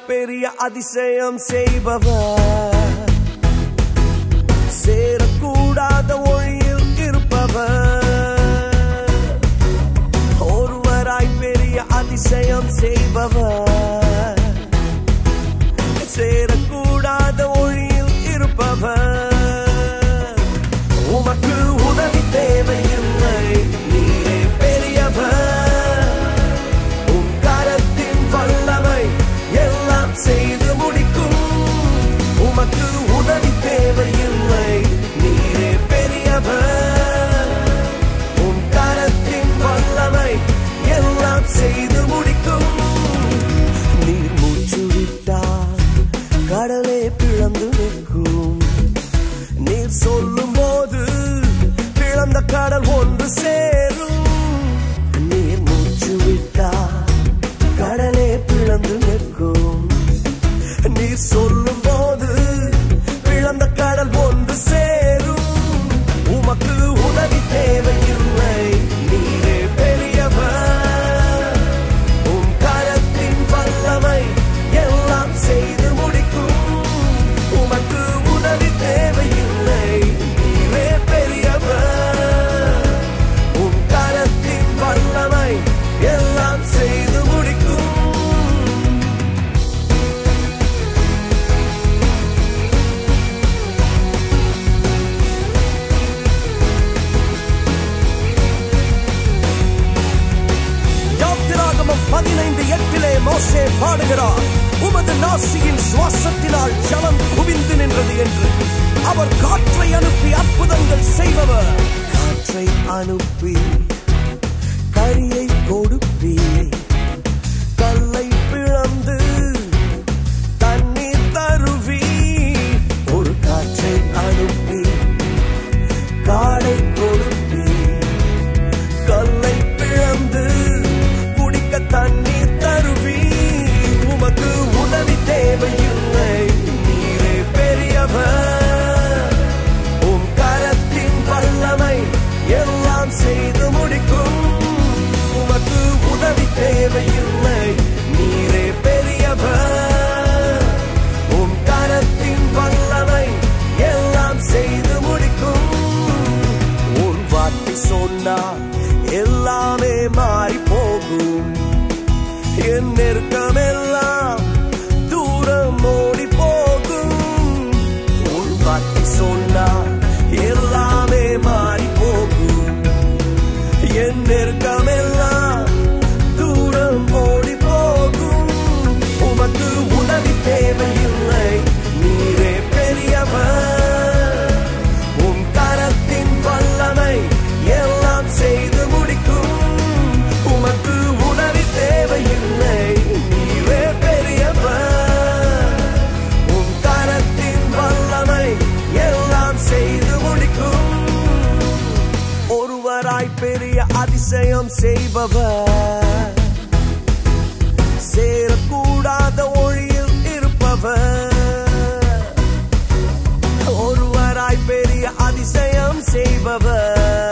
பெரிய அதிசயம் செய்பவர் சேரக்கூடாத ஒளியில் இருப்பவர் ஒருவராய் பெரிய அதிசயம் செய்பவர் சேரக்கூடாத ஒளியில் இருப்பவர் உமக்கு உதவி தேவையில்லை நீரே பெரியவர் உம் கரத்தின் வல்லமை எல்லாம் செய்து முடிக்கும் உமக்கு உதவி தேவையில்லை நீரே பெரியவர் உம் கரத்தின் வல்லமை எல்லாம் செய்து முடிக்கும் நீர் மூச்சு விட்டால் கடலே பிளந்து நிற்கும் நீர் சொல்லும் போது பிளந்த கடல் ஒன்று சேரும் நீர் மூச்சு விட்டால் கடலே பிளந்து நிற்கும் நீர் சொல்லும் போது பிளந்த கடல் ஒன்று சேரும் உமக்கு உதவி தேவையில்லை நீரே பெரியவர் உம் கரத்தின் வல்லமை எல்லாம் செய்து முடிக்கும் உமக்கு உதவி தேவையில்லை நீரே பெரியவர் உம் கரத்தின் வல்லமை எல்லாம் செய்து முடிக்கும் யாத்திராகமம் பதினைந்து எட்டிலே மோசே பாடுகிறார் உமது நாசியின் சுவாசத்தினால் ஜலம் குவிந்து நின்றது என்று அவர் காற்றை அனுப்பி அற்புதங்கள் செய்பவர் காற்றை அனுப்பி கரியை கொடுப்பி கல்லை பிளந்து தண்ணீர் தருவி ஒரு காற்றை அனுப்பி காடை கொடுப்பி கல்லை பிளந்து குடிக்க தண்ணீர் தருவி உமக்கு உதவி தேவையில்லை நீரே பெரியவர் உம் கரத்தின் வல்லமை எல்லாம் செய்து முடிக்கும் உமக்கு உதவி தேவையில்லை நீரே பெரியவர் உம் கரத்தின் வல்லமை எல்லாம் செய்து முடிக்கும் உன் வார்த்தை சொன்னால் எல்லாமே மாறி போகும் என் நெருக்கம் எல்லாம் தூரம் ஓடி போகும் உன் வார்த்தை சொன்னால் எல்லாமே மாறி போகும் என் நெருக்கம் எல்லாம் தூரம் ஓடி போகும் உமக்கு உதவி தேவையில்லை நீரே பெரியவர் உம் கரத்தின் வல்லமை எல்லாம் செய்து முடிக்கும் உமக்கு உதவி தேவையில்லை நீரே பெரியவர் உம் கரத்தின் வல்லமை எல்லாம் செய்து முடிக்கும் ஒருவராய் பெரிய அதிசயம் செய்பவர் சேரக்கூடாத ஒளியில் இருப்பவர் ஒருவராய் பெரிய அதிசயம் செய்பவர்